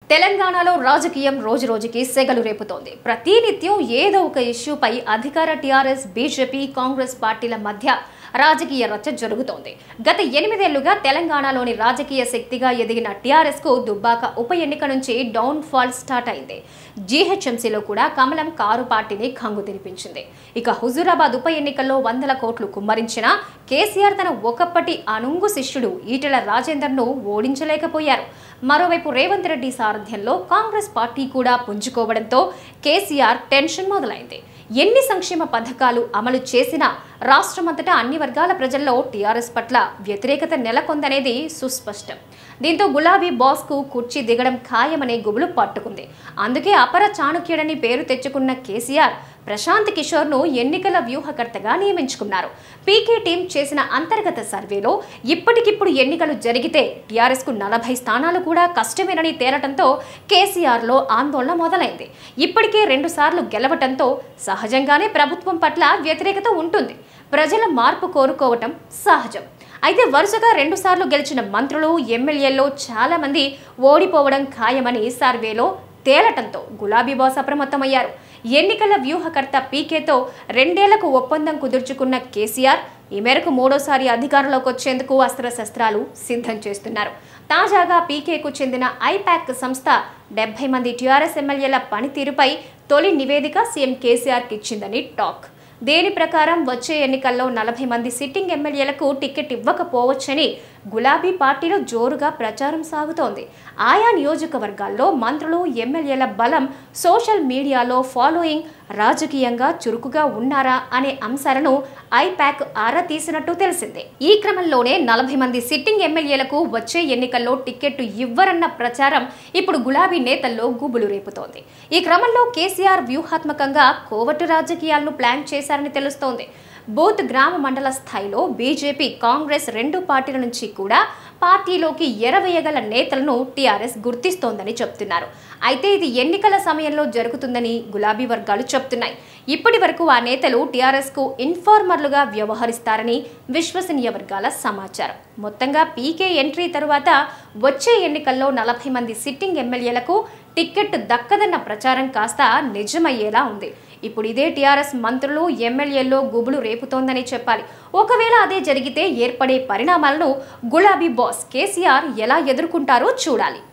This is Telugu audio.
తెలంగాణలో రాజకీయం రోజు రోజుకి సెగలు రేపుతోంది ప్రతినిత్యం ఏదో ఒక ఇష్యూపై అధికార టీఆర్ఎస్ బీజేపీ కాంగ్రెస్ పార్టీల మధ్య రాజకీయ రచ్చ జరుగుతోంది గత ఎనిమిదేళ్లుగా తెలంగాణలోని రాజకీయ శక్తిగా ఎదిగిన టీఆర్ఎస్ కు దుబ్బాక ఉప ఎన్నిక నుంచి డౌన్ ఫాల్ స్టార్ట్ అయింది జీహెచ్ఎంసీలో కూడా కమలం కారు పార్టీని కంగు తినిపించింది ఇక హుజూరాబాద్ ఉప ఎన్నికల్లో వందల కోట్లు కుమ్మరించిన కేసీఆర్ తన ఒకప్పటి అనుంగు శిష్యుడు ఈటెల రాజేందర్ను ఓడించలేకపోయారు మరోవైపు రేవంత్ రెడ్డి సారథ్యంలో కాంగ్రెస్ పార్టీ కూడా పుంజుకోవడంతో కేసీఆర్ టెన్షన్ మొదలైంది ఎన్ని సంక్షేమ పథకాలు అమలు చేసినా రాష్ట్రమంతటా అన్ని వర్గాల ప్రజల్లో టీఆర్ఎస్ పట్ల వ్యతిరేకత నెలకొందనేది సుస్పష్టం దీంతో గులాబీ బాస్కు కుర్చీ దిగడం ఖాయమనే గుబులు పట్టుకుంది అందుకే అపర చాణుక్యుడని పేరు తెచ్చుకున్న కేసీఆర్ ప్రశాంత్ కిషోర్ను ఎన్నికల వ్యూహకర్తగా నియమించుకున్నారు పీకే టీం చేసిన అంతర్గత సర్వేలో ఇప్పటికిప్పుడు ఎన్నికలు జరిగితే టీఆర్ఎస్కు నలభై స్థానాలు కూడా కష్టమేనని తేలటంతో కేసీఆర్లో ఆందోళన మొదలైంది ఇప్పటికే రెండుసార్లు గెలవటంతో సహజంగానే ప్రభుత్వం పట్ల వ్యతిరేకత ఉంటుంది ప్రజల మార్పు కోరుకోవటం సహజం అయితే వరుసగా రెండుసార్లు గెలిచిన మంత్రులు ఎమ్మెల్యేల్లో చాలా మంది ఓడిపోవడం ఖాయమని సర్వేలో తేలటంతో గులాబీ బాస్ అప్రమత్తమయ్యారు ఎన్నికల వ్యూహకర్త పీకేతో రెండేళ్లకు ఒప్పందం కుదుర్చుకున్న కేసీఆర్ ఈ మేరకు మూడోసారి అధికారంలోకి వచ్చేందుకు అస్త్రశస్త్రాలు సిద్ధం చేస్తున్నారు తాజాగా పీకేకు చెందిన ఐపాక్ సంస్థ డెబ్బై మంది టీఆర్ఎస్ ఎమ్మెల్యేల పనితీరుపై తొలి నివేదిక సీఎం కేసీఆర్కి ఇచ్చిందని టాక్ దేని ప్రకారం వచ్చే ఎన్నికల్లో నలభై మంది సిట్టింగ్ ఎమ్మెల్యేలకు టికెట్ ఇవ్వకపోవచ్చని గులాబీ పార్టీలో జోరుగా ప్రచారం సాగుతోంది ఆయా నియోజకవర్గాల్లో మంత్రులు ఎమ్మెల్యేల బలం సోషల్ మీడియాలో ఫాలోయింగ్ రాజకీయంగా చురుకుగా ఉన్నారా అనే అంశాలను ఐపాక్ ఆరా తీసినట్టు తెలిసిందే ఈ క్రమంలోనే నలభై మంది సిట్టింగ్ ఎమ్మెల్యేలకు వచ్చే ఎన్నికల్లో టికెట్ ఇవ్వరన్న ప్రచారం ఇప్పుడు గులాబీ నేతల్లో గుబులు రేపుతోంది ఈ క్రమంలో కేసీఆర్ వ్యూహాత్మకంగా కోవటు రాజకీయాలను ప్లాన్ చేశారని తెలుస్తోంది బూత్ గ్రామ మండల స్థాయిలో బీజేపీ కాంగ్రెస్ రెండు పార్టీల నుంచి కూడా పార్టీలోకి ఎరవేయగల నేతలను టీఆర్ఎస్ గుర్తిస్తోందని చెప్తున్నారు అయితే ఇది ఎన్నికల సమయంలో జరుగుతుందని గులాబీ వర్గాలు చెప్తున్నాయి ఇప్పటి వరకు ఆ నేతలు టీఆర్ఎస్కు ఇన్ఫార్మర్లుగా వ్యవహరిస్తారని విశ్వసనీయ వర్గాల సమాచారం మొత్తంగా పీకే ఎంట్రీ తరువాత వచ్చే ఎన్నికల్లో నలభై మంది సిట్టింగ్ ఎమ్మెల్యేలకు టిక్కెట్ దక్కదన్న ప్రచారం కాస్త నిజమయ్యేలా ఉంది ఇప్పుడు ఇదే టీఆర్ఎస్ మంత్రులు ఎమ్మెల్యేల్లో గుబులు రేపుతోందని చెప్పాలి ఒకవేళ అదే జరిగితే ఏర్పడే పరిణామాలను గులాబీ బాస్ కేసీఆర్ ఎలా ఎదుర్కొంటారో చూడాలి